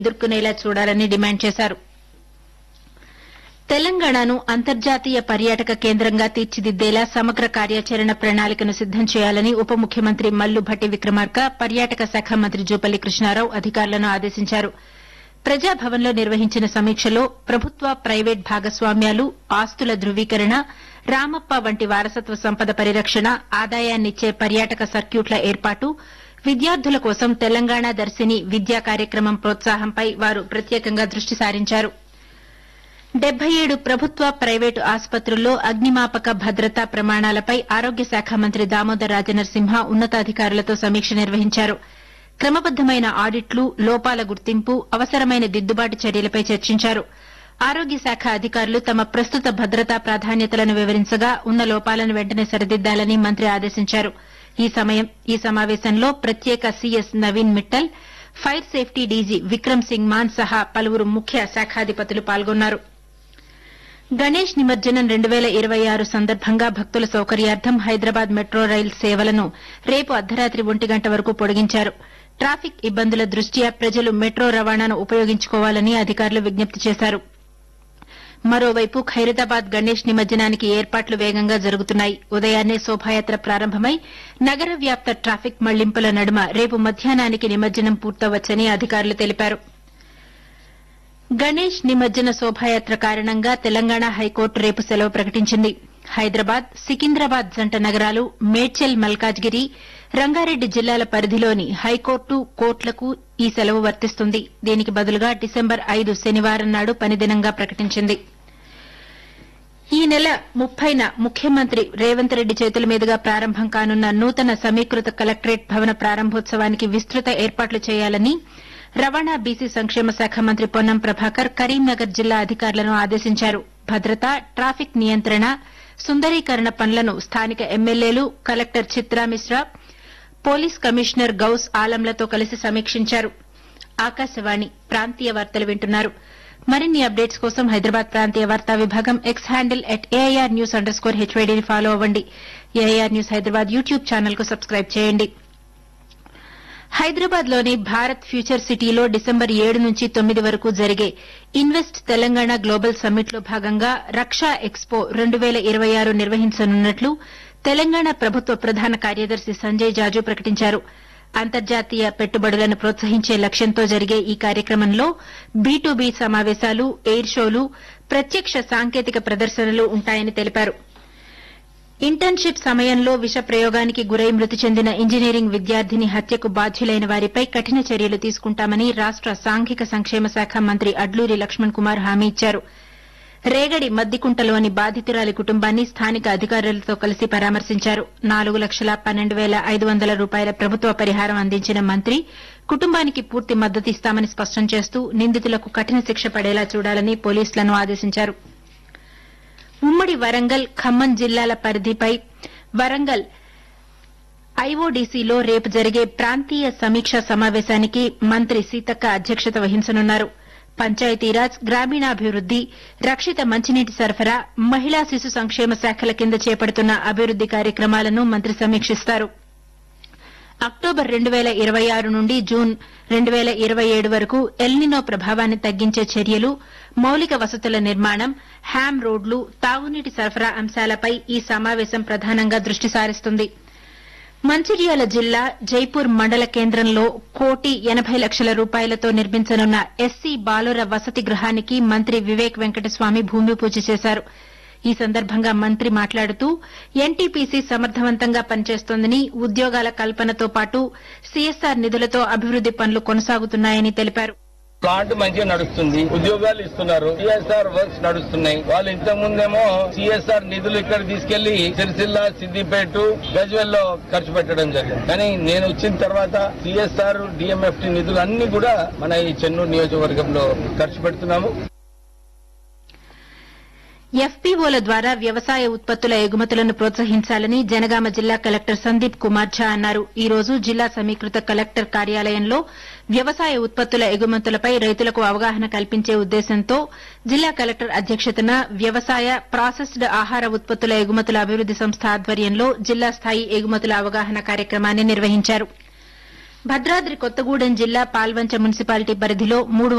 ఎదుర్కొనేలా చూడాలని డిమాండ్ చేశారు తెలంగాణను అంతర్జాతీయ పర్యాటక కేంద్రంగా తీర్చిదిద్దేలా సమగ్ర కార్యాచరణ ప్రణాళికను సిద్దం చేయాలని ఉప ముఖ్యమంత్రి మల్లు భట్టి విక్రమార్క పర్యాటక శాఖ మంత్రి జూపల్లి కృష్ణారావు అధికారులను ఆదేశించారు ప్రజాభవన్లో నిర్వహించిన సమీక్షలో ప్రభుత్వ ప్రైవేట్ భాగస్వామ్యాలు ఆస్తుల ధృవీకరణ రామప్ప వంటి వారసత్వ సంపద పరిరక్షణ ఆదాయాన్నిచ్చే పర్యాటక సర్క్యూట్ల ఏర్పాటు విద్యార్థుల కోసం తెలంగాణ దర్శిని విద్యా కార్యక్రమం ప్రోత్సాహంపై వారు ప్రత్యేకంగా దృష్టి సారించారు డెబ్బై ఏడు ప్రభుత్వ ప్రైవేటు ఆసుపత్రుల్లో అగ్నిమాపక భద్రతా ప్రమాణాలపై ఆరోగ్య శాఖ మంత్రి దామోదర్ రాజనరసింహ ఉన్నతాధికారులతో సమీక్ష నిర్వహించారు క్రమబద్దమైన ఆడిట్లు లోపాల గుర్తింపు అవసరమైన దిద్దుబాటు చర్యలపై చర్చించారు ఆరోగ్య శాఖ అధికారులు తమ ప్రస్తుత భద్రతా ప్రాధాన్యతలను వివరించగా ఉన్న లోపాలను వెంటనే సరిదిద్దాలని మంత్రి ఆదేశించారు ఈ సమయం ఈ సమావేశంలో ప్రత్యేక CS Naveen Mittal fire safety DG Vikram Singh Mann సహా పలువురు ముఖ్య శాఖాధిపతులు పాల్గొన్నారు గణేష్ నిమజ్జనం రెండు వేల ఇరవై ఆరు సందర్భంగా భక్తుల సౌకర్యార్థం హైదరాబాద్ మెట్రో రైలు సేవలను రేపు అర్ధరాత్రి ఒంటి గంట వరకు పొడిగించారు ట్రాఫిక్ ఇబ్బందుల దృష్ట్యా ప్రజలు మెట్రో రవాణాను ఉపయోగించుకోవాలని అధికారులు విజ్ఞప్తి చేశారు మరోవైపు ఖైరతాబాద్ గణేష్ నిమజ్జనానికి ఏర్పాట్లు వేగంగా జరుగుతున్నాయి ఉదయాన్నే శోభాయాత్ర ప్రారంభమై నగర వ్యాప్త ట్రాఫిక్ మళ్లింపుల నడుమ రేపు మధ్యాహ్నానికి నిమజ్జనం పూర్తవచ్చని అధికారులు తెలిపారు గణేష్ నిమజ్జన శోభాయాత్ర కారణంగా తెలంగాణ హైకోర్టు రేపు సెలవు ప్రకటించింది హైదరాబాద్ సికింద్రాబాద్ జంట నగరాలు మేడ్చల్ మల్కాజ్గిరి రంగారెడ్డి జిల్లాల పరిధిలోని హైకోర్టు కోర్టులకు ఈ సెలవు వర్తిస్తుంది దీనికి బదులుగా డిసెంబర్ ఐదు శనివారం నాడు పనిదినంగా ప్రకటించింది ఈ నెల ముప్పైన ముఖ్యమంత్రి రేవంత్ రెడ్డి చేతుల మీదుగా ప్రారంభం కానున్న నూతన సమీకృత కలెక్టరేట్ భవన ప్రారంభోత్సవానికి విస్తృత ఏర్పాట్లు చేయాలని రవాణా బీసీ సంక్షేమ శాఖ మంత్రి పొన్నం ప్రభాకర్ కరీంనగర్ జిల్లా అధికారులను ఆదేశించారు భద్రత ట్రాఫిక్ నియంత్రణ సుందరీకరణ పనులను స్థానిక ఎమ్మెల్యేలు collector Chitra Mishra police commissioner Ghouse ఆలంలతో కలిసి సమీక్షించారు ఆకాశవాణి ప్రాంతీయ వార్తలు వింటున్నారు మరిన్ని అప్డేట్స్ కోసం హైదరాబాద్ ప్రాంతీయ వార్తా విభాగం X handle at AIR news underscore స్కోర్ హెచ్వైడీని ఫాలో అవ్వండి AIR news Hyderabad YouTube channel కు సబ్స్క్రైబ్ చేయండి హైదరాబాద్ లోని భారత్ ఫ్యూచర్ సిటీలో డిసెంబర్ ఏడు నుంచి తొమ్మిది వరకు జరిగే ఇన్వెస్ట్ తెలంగాణ గ్లోబల్ సమ్మిట్ లో భాగంగా రక్షా ఎక్స్పో రెండు వేల ఇరవై ఆరు నిర్వహించనున్నట్లు తెలంగాణ ప్రభుత్వ ప్రధాన కార్యదర్శి సంజయ్ జాజు ప్రకటించారు అంతర్జాతీయ పెట్టుబడులను ప్రోత్సహించే లక్ష్యంతో జరిగే ఈ కార్యక్రమంలో బీ టు బీ సమావేశాలు ఎయిర్ షోలు ప్రత్యక్ష సాంకేతిక ప్రదర్శనలు ఉంటాయని తెలిపారు ఇంటర్న్షిప్ సమయంలో విష ప్రయోగానికి గురై మృతి చెందిన ఇంజనీరింగ్ విద్యార్థిని హత్యకు బాధ్యులైన వారిపై కఠిన చర్యలు తీసుకుంటామని రాష్ట సాంఘిక సంక్షేమ శాఖ మంత్రి అడ్లూరి లక్ష్మణ్ కుమార్ హామీ ఇచ్చారు రేగడి మద్దికుంటలోని బాధితురాలి కుటుంబాన్ని స్థానిక అధికారులతో కలిసి పరామర్శించారు నాలుగు లక్షల పన్నెండు వేల ఐదు వందల రూపాయల ప్రభుత్వ పరిహారం అందించిన మంత్రి కుటుంబానికి పూర్తి మద్దతిస్తామని స్పష్టం చేస్తూ నిందితులకు కఠిన శిక్ష పడేలా చూడాలని పోలీసులను ఆదేశించారు ఉమ్మడి వరంగల్ ఖమ్మం జిల్లాల పరిధిపై వరంగల్ ఐఓడీసీలో రేపు జరిగే ప్రాంతీయ సమీక్షా సమావేశానికి మంత్రి సీతక్క అధ్యక్షత వహించనున్నారు పంచాయతీరాజ్ గ్రామీణాభివృద్ది రక్షిత మంచినీటి సరఫరా మహిళా శిశు సంక్షేమ శాఖల కింద చేపడుతున్న అభివృద్ది కార్యక్రమాలను మంత్రి సమీక్షిస్తారు అక్టోబర్ రెండు వేల ఇరవై ఆరు నుండి జూన్ రెండు వేల ఇరవై ఏడు వరకు ఎల్నినో ప్రభావాన్ని తగ్గించే చర్యలు మౌలిక వసతుల నిర్మాణం హ్యామ్ రోడ్లు తాగునీటి సరఫరా అంశాలపై ఈ సమావేశం ప్రధానంగా దృష్టి సారిస్తుంది మంచిర్యాల జిల్లా జైపూర్ మండల కేంద్రంలో కోటి ఎనబై లక్షల రూపాయలతో నిర్మించనున్న ఎస్సీ బాలుర వసతి గృహానికి మంత్రి వివేక్ వెంకటస్వామి భూమి పూజ చేశారు ఈ సందర్భంగా మంత్రి మాట్లాడుతూ ఎన్టీపీసీ సమర్థవంతంగా పనిచేస్తోందని ఉద్యోగాల కల్పనతో పాటు సీఎస్ఆర్ నిధులతో అభివృద్ది పనులు కొనసాగుతున్నాయని తెలిపారు ప్లాంట్ మంచిగా నడుస్తుంది ఉద్యోగాలు ఇస్తున్నారు సిఎస్ఆర్ వర్క్స్ నడుస్తున్నాయి వాళ్ళు ఇంతకు ముందేమో సిఎస్ఆర్ నిధులు ఇక్కడ తీసుకెళ్లి సిరిసిల్ల సిద్దిపేట గజ్వెల్ లో ఖర్చు పెట్టడం జరిగింది కానీ నేను వచ్చిన తర్వాత సిఎస్ఆర్ డిఎంఎఫ్టి నిధులు అన్ని కూడా మన ఈ చెన్నూరు నియోజకవర్గంలో ఖర్చు పెడుతున్నాము ఎఫ్పీఓల ద్వారా వ్యవసాయ ఉత్పత్తుల ఎగుమతులను ప్రోత్సహించాలని జనగామ జిల్లా కలెక్టర్ సందీప్ కుమార్ ఝా అన్నారు ఈ రోజు జిల్లా సమీకృత కలెక్టర్ కార్యాలయంలో వ్యవసాయ ఉత్పత్తుల ఎగుమతులపై రైతులకు అవగాహన కల్పించే ఉద్దేశంతో జిల్లా కలెక్టర్ అధ్యక్షతన వ్యవసాయ ప్రాసెస్డ్ ఆహార ఉత్పత్తుల ఎగుమతుల అభివృద్ది సంస్థ ఆధ్వర్యంలో జిల్లా స్థాయి ఎగుమతుల అవగాహన కార్యక్రమాన్ని నిర్వహించారు భద్రాద్రి కొత్తగూడెం జిల్లా పాల్వంచ మున్సిపాలిటీ పరిధిలో మూడు